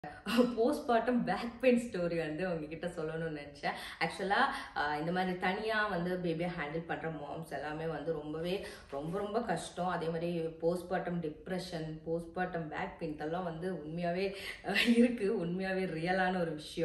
Postmortem back pain story வந்து உங்ககிட்ட சொல்லணும்னு நினச்சேன் ஆக்சுவலாக இந்த மாதிரி தனியாக வந்து பேபியை ஹேண்டில் பண்ணுற மாம்ஸ் எல்லாமே வந்து ரொம்பவே ரொம்ப ரொம்ப கஷ்டம் அதே மாதிரி postmortem depression postmortem back pain இதெல்லாம் வந்து உண்மையாகவே இருக்குது உண்மையாகவே ரியலான ஒரு விஷயம்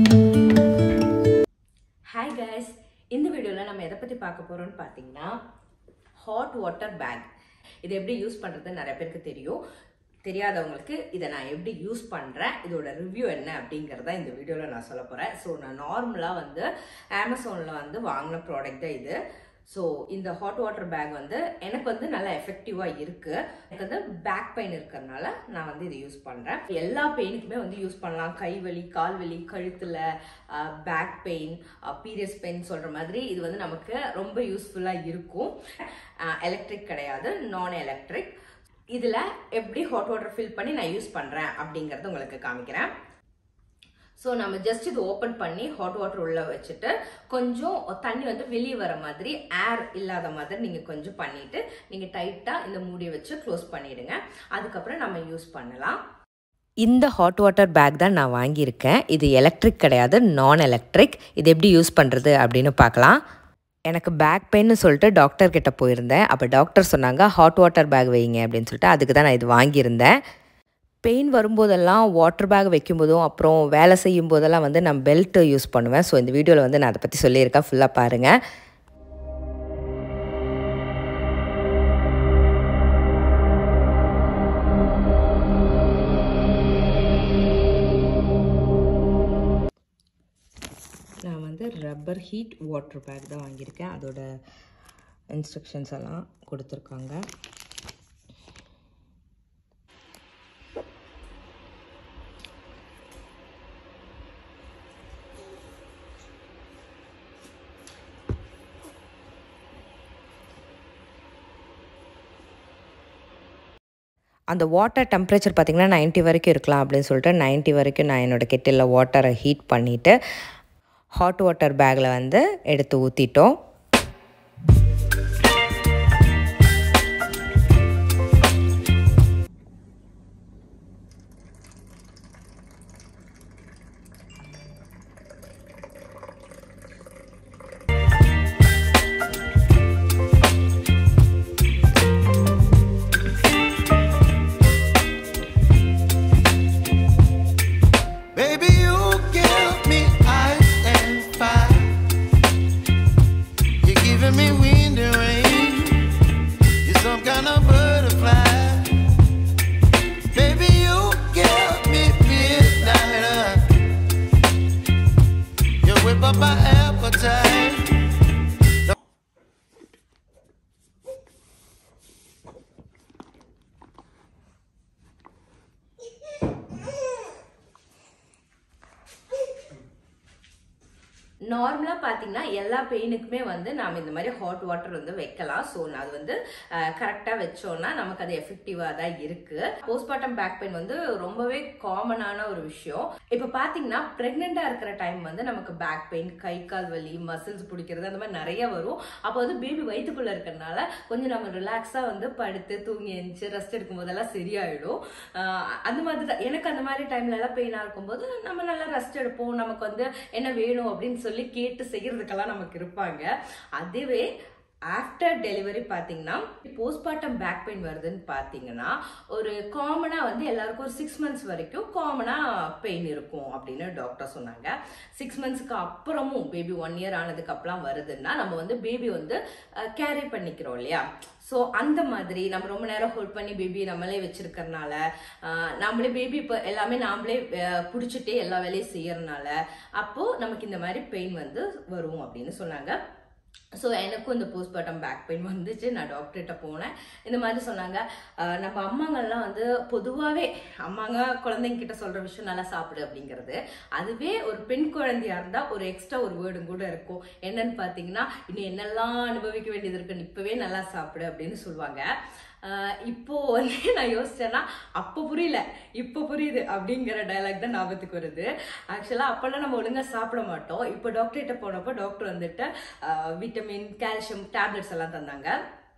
ஹாய் கைஸ் இந்த வீடியோவில் நம்ம எதை பற்றி பார்க்க போகிறோம்னு பார்த்தீங்கன்னா ஹாட் வாட்டர் பேக் இது எப்படி யூஸ் பண்ணுறது நிறைய பேருக்கு தெரியும் தெரியாதவங்களுக்கு இதை நான் எப்படி யூஸ் பண்ணுறேன் இதோட ரிவ்யூ என்ன அப்படிங்கிறத இந்த வீடியோவில் நான் சொல்ல போகிறேன் ஸோ நான் நார்மலாக வந்து அமேசானில் வந்து வாங்கின ப்ராடக்ட் தான் இது ஸோ இந்த ஹாட் வாட்டர் பேக் வந்து எனக்கு வந்து நல்லா எஃபெக்டிவாக இருக்குது எனக்கு வந்து பேக் பெயின் இருக்கிறதுனால நான் வந்து இதை யூஸ் பண்ணுறேன் எல்லா பெயினுக்குமே வந்து யூஸ் பண்ணலாம் கை வலி கால் வலி கழுத்தில் பேக் பெயின் பீரியட்ஸ் பெயின் சொல்கிற மாதிரி இது வந்து நமக்கு ரொம்ப யூஸ்ஃபுல்லாக இருக்கும் எலக்ட்ரிக் கிடையாது நான் எலக்ட்ரிக் இதில் எப்படி ஹாட் வாட்டர் ஃபில் பண்ணி நான் யூஸ் பண்ணுறேன் அப்படிங்கிறத உங்களுக்கு காமிக்கிறேன் ஸோ நம்ம ஜஸ்ட் இது ஓப்பன் பண்ணி ஹாட் வாட்டர் உள்ளே வச்சுட்டு கொஞ்சம் தண்ணி வந்து வெளியே வர மாதிரி ஏர் இல்லாத மாதிரி நீங்கள் கொஞ்சம் பண்ணிவிட்டு நீங்கள் டைட்டாக இந்த மூடியை வச்சு க்ளோஸ் பண்ணிவிடுங்க அதுக்கப்புறம் நம்ம யூஸ் பண்ணலாம் இந்த ஹாட் வாட்டர் பேக் தான் நான் வாங்கியிருக்கேன் இது எலக்ட்ரிக் கிடையாது நான் எலக்ட்ரிக் இது எப்படி யூஸ் பண்ணுறது அப்படின்னு பார்க்கலாம் எனக்கு பேக் பெயின்னு சொல்லிட்டு டாக்டர் கிட்ட போயிருந்தேன் அப்போ டாக்டர் சொன்னாங்க ஹாட் வாட்டர் பேக் வைங்க அப்படின்னு சொல்லிட்டு அதுக்கு தான் நான் இது வாங்கியிருந்தேன் பெயின் வரும்போதெல்லாம் வாட்டர் பேக் வைக்கும்போதும் அப்புறம் வேலை செய்யும் போதெல்லாம் வந்து நான் பெல்ட் யூஸ் பண்ணுவேன் ஸோ இந்த வீடியோவில் வந்து நான் அதை பற்றி சொல்லியிருக்கேன் ஃபுல்லாக பாருங்கள் நான் வந்து ரப்பர் ஹீட் வாட்டர் பேக் தான் வாங்கியிருக்கேன் அதோட இன்ஸ்ட்ரக்ஷன்ஸ் எல்லாம் கொடுத்துருக்காங்க அந்த வாட்டர் டெம்பரேச்சர் பார்த்திங்கன்னா நைன்ட்டி வரைக்கும் இருக்கலாம் அப்படின்னு சொல்லிட்டு நைன்ட்டி வரைக்கும் நான் என்னோடய கெட்டிலில் வாட்டரை ஹீட் பண்ணிவிட்டு ஹாட் வாட்டர் பேக்கில் வந்து எடுத்து ஊற்றிட்டோம் Baby, you give me ice and fire. You're giving me wind and rain. You're some kind of butterfly. Baby, you give me midnight. You whip up my appetite. நார்மலாக பார்த்தீங்கன்னா எல்லா பெயினுக்குமே வந்து நாம் இந்த மாதிரி ஹாட் வாட்டர் வந்து வைக்கலாம் ஸோ அது வந்து கரெக்டாக வச்சோம்னா நமக்கு அது எஃபெக்டிவாக தான் இருக்குது போஸ்ட்மார்ட்டம் பேக் பெயின் வந்து ரொம்பவே காமனான ஒரு விஷயம் இப்போ பார்த்தீங்கன்னா ப்ரெக்னெண்ட்டாக இருக்கிற டைம் வந்து நமக்கு பேக் பெயின் கை கால் வலி மசில்ஸ் பிடிக்கிறது அந்த மாதிரி நிறைய வரும் அப்போ வந்து பேபி வயிற்றுக்குள்ளே இருக்கிறனால கொஞ்சம் நம்ம ரிலாக்ஸாக வந்து படுத்து தூங்கி எழுந்துச்சு ரெஸ்ட் எடுக்கும் போதெல்லாம் சரியாயிடும் ஆஹ் அந்த மாதிரி தான் எனக்கு அந்த மாதிரி டைம்ல எல்லாம் பெயினாக இருக்கும்போது நம்ம நல்லா ரெஸ்ட் எடுப்போம் நமக்கு வந்து என்ன வேணும் அப்படின்னு சொல்லி கேட்டு செய்யறதுக்கெல்லாம் நமக்கு இருப்பாங்க அதுவே ஆஃப்டர் டெலிவரி பார்த்தீங்கன்னா போஸ்ட்மார்ட்டம் பேக் பெயின் வருதுன்னு பார்த்தீங்கன்னா ஒரு காமனாக வந்து எல்லாருக்கும் ஒரு சிக்ஸ் மந்த்ஸ் வரைக்கும் காமனாக பெயின் இருக்கும் அப்படின்னு டாக்டர் சொன்னாங்க சிக்ஸ் மந்த்ஸ்க்கு அப்புறமும் பேபி ஒன் இயர் ஆனதுக்கு அப்புறம் வருதுன்னா நம்ம வந்து பேபி வந்து கேரி பண்ணிக்கிறோம் இல்லையா ஸோ அந்த மாதிரி நம்ம ரொம்ப நேரம் ஹோல்ட் பண்ணி பேபி நம்மளே வச்சிருக்கறனால ஆஹ் நம்மளே பேபி இப்போ எல்லாமே நாமளே பிடிச்சிட்டே எல்லா வேலையும் செய்யறதுனால அப்போ நமக்கு இந்த மாதிரி பெயின் வந்து வரும் அப்படின்னு சொன்னாங்க ஸோ எனக்கும் இந்த போஸ்ட்மார்ட்டம் பேக் பெயின் வந்துச்சு நான் டாக்டர்கிட்ட போனேன் இந்த மாதிரி சொன்னாங்க அஹ் நம்ம அம்மாங்கள்லாம் வந்து பொதுவாகவே அம்மாங்க குழந்தைங்க கிட்ட சொல்கிற விஷயம் நல்லா சாப்பிடு அப்படிங்கிறது அதுவே ஒரு பெண் குழந்தையா இருந்தால் ஒரு எக்ஸ்ட்ரா ஒரு வேர்டும் கூட இருக்கும் என்னன்னு பார்த்தீங்கன்னா இன்னும் என்னெல்லாம் அனுபவிக்க வேண்டியது இருக்குன்னு இப்போவே நல்லா சாப்பிடு அப்படின்னு சொல்லுவாங்க ஆஹ் இப்போ வந்து நான் யோசிச்சேன்னா அப்போ புரியல இப்போ புரியுது அப்படிங்கிற டயலாக் தான் ஞாபகத்துக்கு வருது ஆக்சுவலாக அப்போல்லாம் நம்ம ஒழுங்கா சாப்பிட மாட்டோம் இப்போ டாக்டர்கிட்ட போனப்போ டாக்டர் வந்துட்டு விட்டமின் கால்சியம் டேப்லெட்ஸ் எல்லாம் தந்தாங்க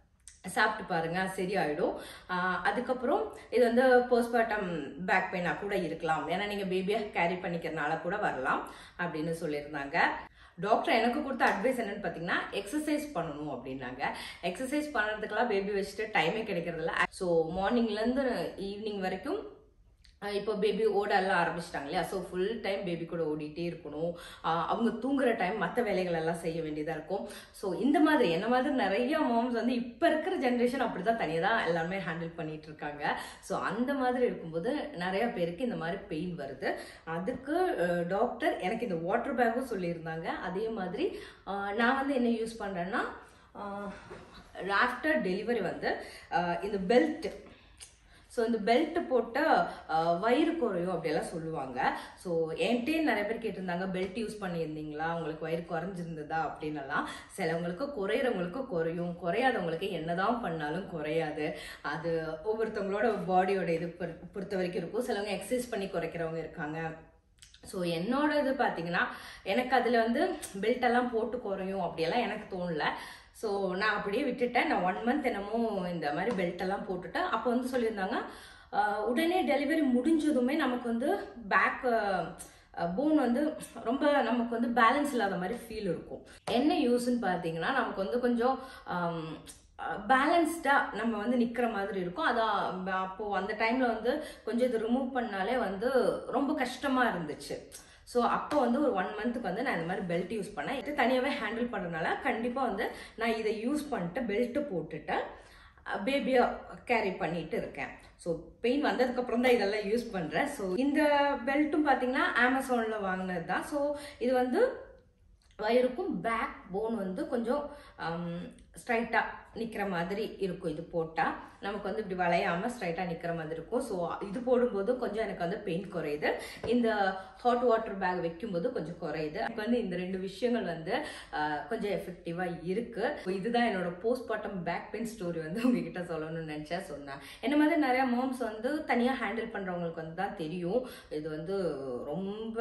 சாப்பிட்டு பாருங்க சரியாயிடும் ஆஹ் அதுக்கப்புறம் இது வந்து போஸ்ட்மார்ட்டம் பேக் பெயினா கூட இருக்கலாம் ஏன்னா நீங்க பேபியை கேரி பண்ணிக்கிறனால கூட வரலாம் அப்படின்னு சொல்லியிருந்தாங்க டாக்டர் எனக்கு கொடுத்த அட்வைஸ் என்னன்னு பார்த்தீங்கன்னா எக்ஸசைஸ் பண்ணணும் அப்படின்னாங்க எக்ஸசைஸ் பண்ணுறதுக்கெல்லாம் பேபி வச்சுட்டு டைமே கிடைக்கிறதில்ல ஸோ மார்னிங்லேருந்து ஈவினிங் வரைக்கும் அஹ் இப்போ பேபி ஓட எல்லாம் ஆரம்பிச்சிட்டாங்க இல்லையா ஸோ ஃபுல் டைம் பேபி கூட ஓடிட்டே இருக்கணும் ஆஹ் அவங்க தூங்குற டைம் மற்ற வேலைகள் எல்லாம் செய்ய வேண்டியதாக இருக்கும் ஸோ இந்த மாதிரி என்ன மாதிரி நிறைய மாம்ஸ் வந்து இப்போ இருக்கிற ஜென்ரேஷன் அப்படி தான் தனியாக தான் எல்லாமே ஹேண்டில் பண்ணிட்டு இருக்காங்க ஸோ அந்த மாதிரி இருக்கும்போது நிறைய பேருக்கு இந்த மாதிரி பெயின் வருது அதுக்கு டாக்டர் எனக்கு இந்த வாட்டர் பேக்கும் சொல்லியிருந்தாங்க அதே மாதிரி அஹ், நான் வந்து என்ன யூஸ் பண்ணுறேன்னா ஆஃப்டர் டெலிவரி வந்து அஹ், இந்த பெல்ட் ஸோ இந்த பெல்ட் போட்ட அஹ், வயிறு குறையும் அப்படியெல்லாம் சொல்லுவாங்க ஸோ என்கிட்டயே நிறைய பேர் கேட்டிருந்தாங்க பெல்ட் யூஸ் பண்ணியிருந்தீங்களா உங்களுக்கு வயிறு குறைஞ்சிருந்ததா அப்படின்னலாம் சிலவங்களுக்கு குறையிறவங்களுக்கு குறையும் குறையாதவங்களுக்கு என்னதான் பண்ணாலும் குறையாது அது ஒவ்வொருத்தவங்களோட பாடியோட இது பொறு- பொறுத்த வரைக்கும் இருக்கும் சிலவங்க எக்ஸசைஸ் பண்ணி குறைக்கிறவங்க இருக்காங்க ஸோ என்னோட இது பார்த்தீங்கன்னா எனக்கு அதில் வந்து பெல்ட் எல்லாம் போட்டு குறையும் அப்படியெல்லாம் எனக்கு தோணல ஸோ நான் அப்படியே விட்டுட்டேன் நான் ஒன் மந்த் என்னமோ இந்த மாதிரி பெல்ட் எல்லாம் போட்டுட்டேன் அப்போ வந்து சொல்லியிருந்தாங்க ஆஹ் உடனே டெலிவரி முடிஞ்சதுமே நமக்கு வந்து பேக் போன் வந்து ரொம்ப நமக்கு வந்து பேலன்ஸ் இல்லாத மாதிரி ஃபீல் இருக்கும் என்ன யூஸ்ன்னு பார்த்தீங்கன்னா நமக்கு வந்து கொஞ்சம் பேலன்ஸ்டாக நம்ம வந்து நிற்கிற மாதிரி இருக்கும் அதான் ப- அப்போ அந்த டைமில் வந்து கொஞ்சம் இது ரிமூவ் பண்ணாலே வந்து ரொம்ப கஷ்டமாக இருந்துச்சு ஸோ அப்போ வந்து ஒரு ஒன் மந்த்துக்கு வந்து நான் இந்த மாதிரி பெல்ட் யூஸ் பண்ணேன் இது தனியாகவே ஹேண்டில் பண்ணுறதுனால கண்டிப்பாக வந்து நான் இதை யூஸ் பண்ணிட்டு பெல்ட்டு போட்டுட்டு பேபியை கேரி பண்ணிட்டு இருக்கேன் ஸோ பெயின் வந்ததுக்கப்புறம் தான் இதெல்லாம் யூஸ் பண்ணுறேன் ஸோ இந்த பெல்ட்டும் பார்த்தீங்கன்னா அமேசானில் வாங்கினது தான் ஸோ இது வந்து வயிறுக்கும் பேக் போன் வந்து கொஞ்சம் ஸ்ட்ரைட்டாக நிற்கிற மாதிரி இருக்கும் இது போட்டால் நமக்கு வந்து இப்படி வளையாமல் ஸ்ட்ரைட்டாக நிற்கிற மாதிரி இருக்கும் ஸோ இது போடும்போது கொஞ்சம் எனக்கு வந்து பெயின் குறையுது இந்த ஹாட் வாட்டர் பேக் வைக்கும்போது கொஞ்சம் குறையுது எனக்கு வந்து இந்த ரெண்டு விஷயங்கள் வந்து ஆஹ், கொஞ்சம் எஃபெக்டிவாக இருக்குது இதுதான் என்னோட போஸ்ட்மார்ட்டம் பேக் பெயின் ஸ்டோரி வந்து உங்ககிட்ட சொல்லணும்னு நினச்சேன் சொன்னேன் என்ன மாதிரி நிறையா மாம்ஸ் வந்து தனியாக ஹேண்டில் பண்ணுறவங்களுக்கு வந்து தான் தெரியும் இது வந்து ரொம்ப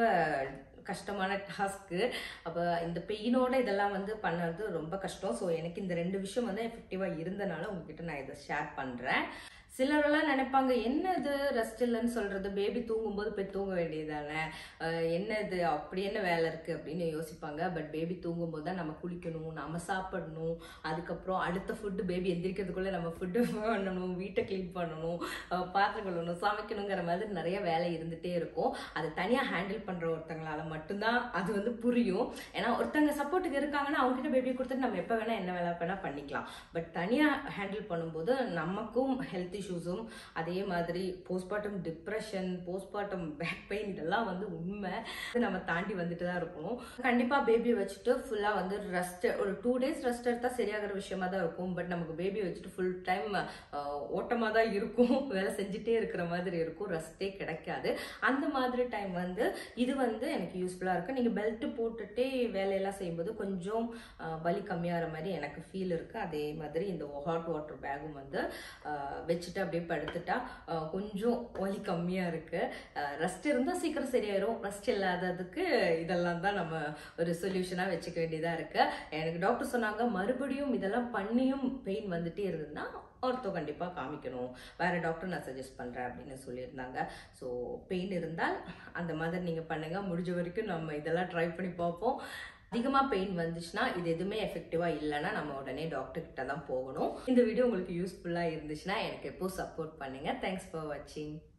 கஷ்டமான டாஸ்க்கு அப்போ இந்த பெயினோட இதெல்லாம் வந்து பண்ணுறது ரொம்ப கஷ்டம் ஸோ எனக்கு இந்த ரெண்டு விஷயம் வந்து எஃபெக்டிவாக இருந்தனால உங்ககிட்ட நான் இதை ஷேர் பண்ணுறேன் சிலரெல்லாம் நினைப்பாங்க என்ன இது ரெஸ்ட் இல்லைன்னு சொல்றது பேபி தூங்கும்போது போய் தூங்க வேண்டியதானே அஹ் என்ன இது அப்படி என்ன வேலை இருக்கு அப்படின்னு யோசிப்பாங்க பட் பேபி தூங்கும்போது தான் நம்ம குளிக்கணும் நம்ம சாப்பிடணும் அதுக்கப்புறம் அடுத்த ஃபுட்டு பேபி எந்திரிக்கிறதுக்குள்ள நம்ம ஃபுட்டு பண்ணணும் வீட்டை க்ளீன் பண்ணணும் அஹ் பாத்திரம் கழுவணும் சமைக்கணுங்கிற மாதிரி நிறைய வேலை இருந்துகிட்டே இருக்கும் அது தனியாக ஹேண்டில் பண்ணுற ஒருத்தங்களால மட்டும்தான் அது வந்து புரியும் ஏன்னா ஒருத்தங்க சப்போர்ட்டுக்கு இருக்காங்கன்னா அவங்க கிட்ட பேபி கொடுத்துட்டு நம்ம எப்போ வேணால் என்ன வேலை வேணால் பண்ணிக்கலாம் பட் தனியாக ஹேண்டில் பண்ணும்போது நமக்கும் ஹெல்த் இஷ்யூஸும் அதே மாதிரி postmortem depression postmortem back pain இதெல்லாம் வந்து உண்மை இது நம்ம தாண்டி வந்துட்டு தான் இருக்கணும் கண்டிப்பாக பேபி வச்சுட்டு ஃபுல்லாக வந்து ரெஸ்ட் ஒரு டூ டேஸ் ரெஸ்ட் எடுத்தால் சரியாகிற விஷயமா தான் இருக்கும் பட் நமக்கு பேபி வச்சுட்டு ஃபுல் டைம் ஓட்டமாக தான் இருக்கும் வேலை செஞ்சுட்டே இருக்கிற மாதிரி இருக்கும் ரெஸ்ட்டே கிடைக்காது அந்த மாதிரி டைம் வந்து இது வந்து எனக்கு யூஸ்ஃபுல்லாக இருக்குது நீங்கள் பெல்ட் போட்டுட்டே வேலையெல்லாம் செய்யும்போது கொஞ்சம் அஹ், வலி கம்மியாகிற மாதிரி எனக்கு ஃபீல் இருக்குது அதே மாதிரி இந்த ஹாட் வாட்டர் பேகும் வந்து அஹ், வச்சுட்டு அப்படியே படுத்துட்டா அஹ், கொஞ்சம் வலி கம்மியாக இருக்குது ரெஸ்ட் இருந்தால் சீக்கிரம் சரியாயிரும் ரெஸ்ட் இல்லாததுக்கு இதெல்லாம் தான் நம்ம ஒரு சொல்யூஷனாக வச்சுக்க வேண்டியதாக இருக்குது எனக்கு டாக்டர் சொன்னாங்க மறுபடியும் இதெல்லாம் பண்ணியும் பெயின் வந்துட்டே இருந்ததுன்னா ஒருத்தோ கண்டிப்பாக காமிக்கணும் வேறு டாக்டர் நான் சஜஸ்ட் பண்ணுறேன் அப்படின்னு சொல்லியிருந்தாங்க ஸோ பெயின் இருந்தால் அந்த மாதிரி நீங்கள் பண்ணுங்கள் முடிஞ்ச வரைக்கும் நம்ம இதெல்லாம் ட்ரை பண்ணி பார்ப்போம் அதிகமாக பெயின் வந்துச்சுன்னா இது எதுவுமே எஃபெக்டிவாக இல்லைன்னா நம்ம உடனே டாக்டர் கிட்ட தான் போகணும் இந்த வீடியோ உங்களுக்கு யூஸ்ஃபுல்லாக இருந்துச்சுன்னா எனக்கு எப்போ சப்போர்ட் பண்ணுங்கள் தேங்க்ஸ் ஃபார் வாட்சிங்